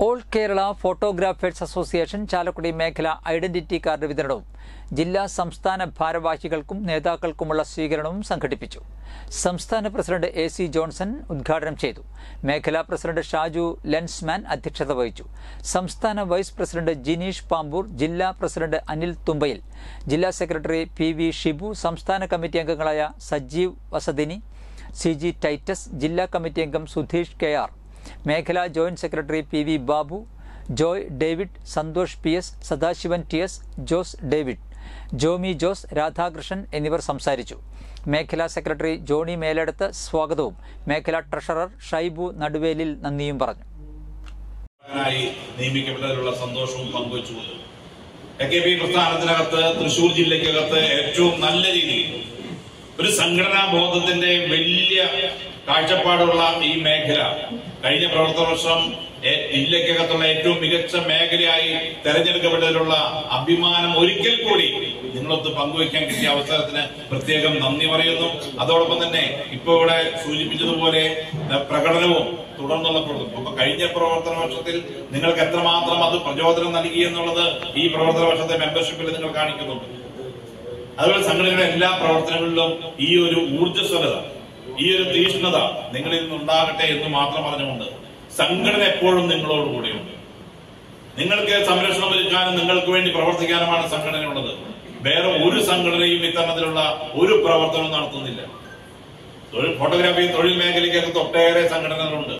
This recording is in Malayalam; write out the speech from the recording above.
all Kerala photographers association Chalakudy മേഖല ഐഡന്റിറ്റി കാർഡ് വിതരണവും ജില്ലാ സംസ്ഥാന ഭാരവാഹികൾക്കും നേതാക്കൾക്കുമുള്ള സ്വീകരണവും സംഘടിപ്പിച്ചു സംസ്ഥാന പ്രസിഡന്റ് എ സി ജോൺസൺ ഉദ്ഘാടനം ചെയ്തു മേഖലാ പ്രസിഡന്റ് ഷാജു ലെൻസ്മാൻ അധ്യക്ഷത വഹിച്ചു സംസ്ഥാന വൈസ് പ്രസിഡന്റ് ജിനീഷ് പാമ്പൂർ ജില്ലാ പ്രസിഡന്റ് അനിൽ തുമ്പയിൽ ജില്ലാ സെക്രട്ടറി പി വി ഷിബു സംസ്ഥാന കമ്മിറ്റി അംഗങ്ങളായ സജീവ് വസതിനി സി ജി ടൈറ്റസ് ജില്ലാ കമ്മിറ്റി അംഗം സുധീഷ് കെ ആർ മേഖലാ joint secretary P V Babu Joy David Santhosh P S Sadasivan T S Jose David Jomy Jose Radhakrishnan എന്നിവർ സംസാരിച്ചു മേഖലാ സെക്രട്ടറി ജോണി മേലെടുത്ത് സ്വാഗതവും മേഖലാ ട്രഷറർ ഷൈബു നടുവേലിൽ നന്ദിയും പറഞ്ഞു ായി നിയമിക്കപ്പെട്ടതിലുള്ള സന്തോഷവും പങ്കുവച്ചുകൊണ്ട് എ കെ പി പ്രസ്ഥാനത്തിനകത്ത് തൃശൂർ ജില്ലയ്ക്കകത്ത് ഏറ്റവും നല്ല രീതിയിൽ ഒരു സംഘടനാ ബോധത്തിന്റെ വലിയ കാഴ്ചപ്പാടുള്ള ഈ മേഖല കഴിഞ്ഞ പ്രവർത്തന വർഷം ഏ- ജില്ലയ്ക്കകത്തുള്ള ഏറ്റവും മികച്ച മേഖലയായി തെരഞ്ഞെടുക്കപ്പെട്ടതിലുള്ള അഭിമാനം ഒരിക്കൽ കൂടി നിങ്ങളൊത്ത് പങ്കുവയ്ക്കാൻ കിട്ടിയ അവസരത്തിന് പ്രത്യേകം നന്ദി പറയുന്നു അതോടൊപ്പം തന്നെ ഇപ്പൊ ഇവിടെ സൂചിപ്പിച്ചതുപോലെ ഏ, പ്രകടനവും തുടർന്നുള്ള പ്രവർത്തനം അപ്പൊ കഴിഞ്ഞ പ്രവർത്തന വർഷത്തിൽ നിങ്ങൾക്ക് എത്രമാത്രം അത് പ്രചോദനം നൽകി എന്നുള്ളത് ഈ പ്രവർത്തന വർഷത്തെ മെമ്പർഷിപ്പിൽ നിങ്ങൾ കാണിക്കുന്നുണ്ട് അതുപോലെ സംഘടനയുടെ എല്ലാ പ്രവർത്തനങ്ങളിലും ഈ ഒരു ഊർജ്ജസ്വലത ഈ ഒരു തീഷ്ണത നിങ്ങളിൽ നിന്നുണ്ടാകട്ടെ എന്ന് മാത്രം പറഞ്ഞുകൊണ്ട് സംഘടന എപ്പോഴും നിങ്ങളോട് കൂടെയുണ്ട് നിങ്ങൾക്ക് സംരക്ഷണം ഒരുക്കാനും നിങ്ങൾക്ക് വേണ്ടി പ്രവർത്തിക്കാനുമാണ് സംഘടനയുള്ളത് വേറെ ഒരു സംഘടനയും ഇത്തരത്തിലുള്ള ഒരു പ്രവർത്തനവും നടത്തുന്നില്ല തൊഴിൽ ഫോട്ടോഗ്രാഫി തൊഴിൽ മേഖലയ്ക്കകത്ത് ഒട്ടേറെ സംഘടനകളുണ്ട്